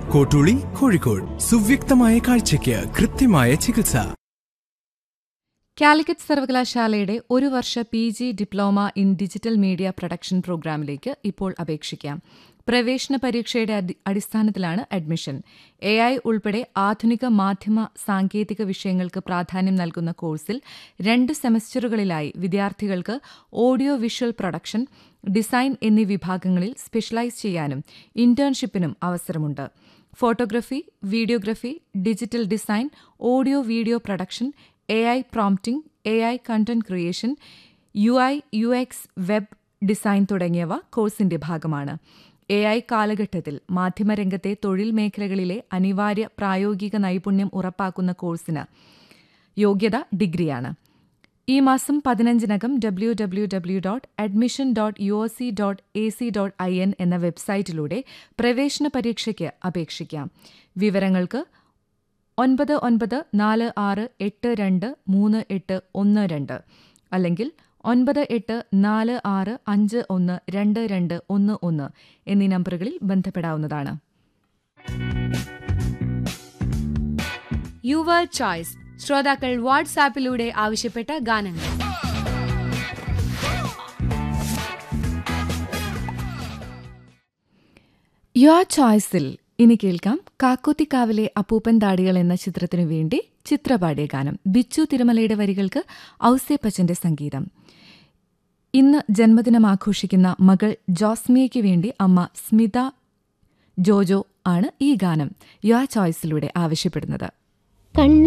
കോട്ടൂളി കോഴിക്കോട് സുവ്യക്തമായ കാഴ്ചയ്ക്ക് കൃത്യമായ ചികിത്സ കാലിക്കറ്റ് സർവകലാശാലയുടെ ഒരു വർഷ P G diploma in digital media production പ്രോഗ്രാമിലേക്ക് ഇപ്പോൾ അപേക്ഷിക്കാം പ്രവേശന പരീക്ഷയുടെ അടി- അടിസ്ഥാനത്തിലാണ് അഡ്മിഷൻ എ ഐ ഉൾപ്പെടെ ആധുനിക മാധ്യമ സാങ്കേതിക വിഷയങ്ങൾക്ക് പ്രാധാന്യം നൽകുന്ന കോഴ്സിൽ രണ്ട് സെമസ്റ്ററുകളിലായി വിദ്യാർത്ഥികൾക്ക് ഓഡിയോ വിഷ്വൽ പ്രൊഡക്ഷൻ ഡിസൈൻ എന്നീ വിഭാഗങ്ങളിൽ സ്പെഷ്യലൈസ് ചെയ്യാനും ഇന്റേൺഷിപ്പിനും അവസരമുണ്ട് photography videography digital design audio video production A I prompting A I content creation U I U X web design തുടങ്ങിയവ കോഴ്സിന്റെ ഭാഗമാണ് എ ഐ കാലഘട്ടത്തിൽ മാധ്യമരംഗത്തെ തൊഴിൽ മേഖലകളിലെ അനിവാര്യ പ്രായോഗിക നൈപുണ്യം ഉറപ്പാക്കുന്ന കോഴ്സിന് യോഗ്യത ഡിഗ്രിയാണ് ഈ മാസം പതിനഞ്ചിനകം W W W dot admission dot U S C dot A C dot I N എന്ന വെബ്സൈറ്റിലൂടെ പ്രവേശന പരീക്ഷയ്ക്ക് അപേക്ഷിക്കാം വിവരങ്ങൾക്ക് ഒൻപത് ഒൻപത് നാല് ആറ് എട്ട് രണ്ട് മൂന്ന് എട്ട് ഒന്ന് രണ്ട് അല്ലെങ്കിൽ ഒൻപത് എട്ട് നാല് ആറ് അഞ്ച് ഒന്ന് രണ്ട് രണ്ട് ഒന്ന് ഒന്ന് എന്നീ നമ്പറുകളിൽ ബന്ധപ്പെടാവുന്നതാണ് യുവർ ചോയ്സ് ശ്രോതാക്കൾ വാട്സാപ്പിലൂടെ ആവശ്യപ്പെട്ട ഗാനങ്ങൾ യുവർ ചോയ്സിൽ ഇനി കേൾക്കാം കാക്കോത്തിക്കാവിലെ അപ്പൂപ്പൻ താടികൾ എന്ന ചിത്രത്തിനു വേണ്ടി ചിത്രപാടിയ ഗാനം ബിച്ചു തിരുമലയുടെ വരികൾക്ക് ഔസേപ്പച്ചന്റെ സംഗീതം ഇന്ന് ജന്മദിനം ആഘോഷിക്കുന്ന മകൾ ജോസ്മിയയ്ക്ക് വേണ്ടി അമ്മ സ്മിത ജോജോ ആണ് ഈ ഗാനം യുവർ ചോയ്സിലൂടെ ആവശ്യപ്പെടുന്നത് കണ്ണു